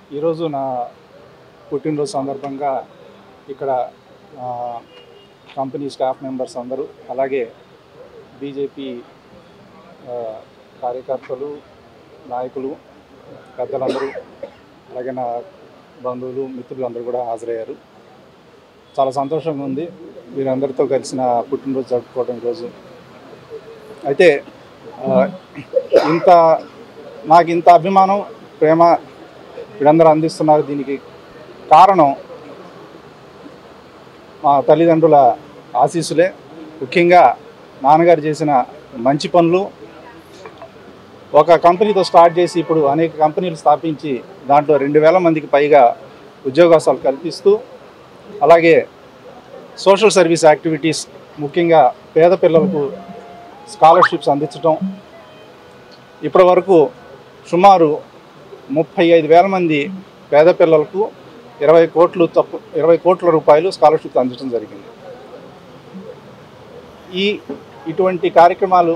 ఈరోజు నా పుట్టినరోజు సందర్భంగా ఇక్కడ ఆ, కంపెనీ స్టాఫ్ మెంబర్స్ అందరూ అలాగే బీజేపీ ఆ, కార్యకర్తలు నాయకులు పెద్దలందరూ అలాగే నా బంధువులు మిత్రులు అందరూ కూడా హాజరయ్యారు చాలా సంతోషంగా ఉంది వీరందరితో కలిసి నా పుట్టినరోజు జరుపుకోవడం ఈరోజు అయితే ఆ, ఇంత నాకు ఇంత అభిమానం ప్రేమ వీరందరూ అందిస్తున్నారు దీనికి కారణం మా తల్లిదండ్రుల ఆశీస్సులే ముఖ్యంగా నాన్నగారు చేసిన మంచి పనులు ఒక కంపెనీతో స్టార్ట్ చేసి ఇప్పుడు అనేక కంపెనీలు స్థాపించి దాంట్లో రెండు వేల మందికి పైగా ఉద్యోగావకాశాలు కల్పిస్తూ అలాగే సోషల్ సర్వీస్ యాక్టివిటీస్ ముఖ్యంగా పేద పిల్లలకు స్కాలర్షిప్స్ అందించడం ఇప్పటి వరకు సుమారు ముప్పై ఐదు వేల మంది పేద పిల్లలకు ఇరవై కోట్లు తప్పు ఇరవై కోట్ల రూపాయలు స్కాలర్షిప్ అందించడం జరిగింది ఈ ఇటువంటి కార్యక్రమాలు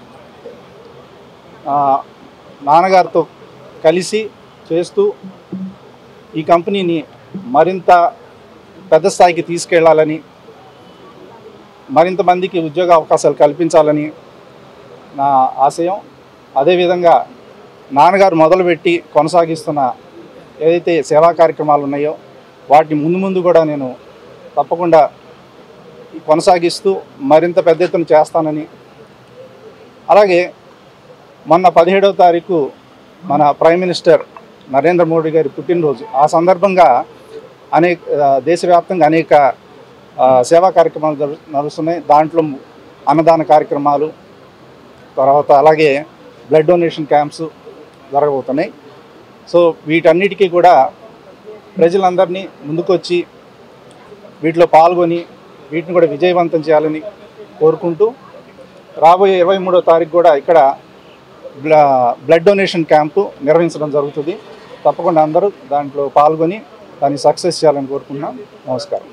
ఆ, నాన్నగారితో కలిసి చేస్తూ ఈ కంపెనీని మరింత పెద్ద స్థాయికి తీసుకెళ్లాలని మరింత మందికి ఉద్యోగ అవకాశాలు కల్పించాలని నా ఆశయం అదేవిధంగా నాన్నగారు మొదలుపెట్టి కొనసాగిస్తున్న ఏదైతే సేవా కార్యక్రమాలు ఉన్నాయో వాటిని ముందు ముందు కూడా నేను తప్పకుండా కొనసాగిస్తూ మరింత పెద్ద ఎత్తున చేస్తానని అలాగే మొన్న పదిహేడవ తారీఖు మన ప్రైమ్ మినిస్టర్ నరేంద్ర మోడీ గారి పుట్టినరోజు ఆ సందర్భంగా అనేక ఆ, దేశవ్యాప్తంగా అనేక ఆ, సేవా కార్యక్రమాలు జరు నడుస్తున్నాయి దాంట్లో అన్నదాన కార్యక్రమాలు తర్వాత అలాగే బ్లడ్ డొనేషన్ క్యాంప్స్ జరగబోతున్నాయి సో వీటన్నిటికీ కూడా ప్రజలందరినీ ముందుకొచ్చి వీటిలో పాల్గొని వీటిని కూడా విజయవంతం చేయాలని కోరుకుంటూ రాబోయే ఇరవై మూడో తారీఖు కూడా ఇక్కడ బ్ల బ్లడ్ డొనేషన్ క్యాంపు నిర్వహించడం జరుగుతుంది తప్పకుండా అందరూ దాంట్లో పాల్గొని దాన్ని సక్సెస్ చేయాలని కోరుకుంటున్నాం నమస్కారం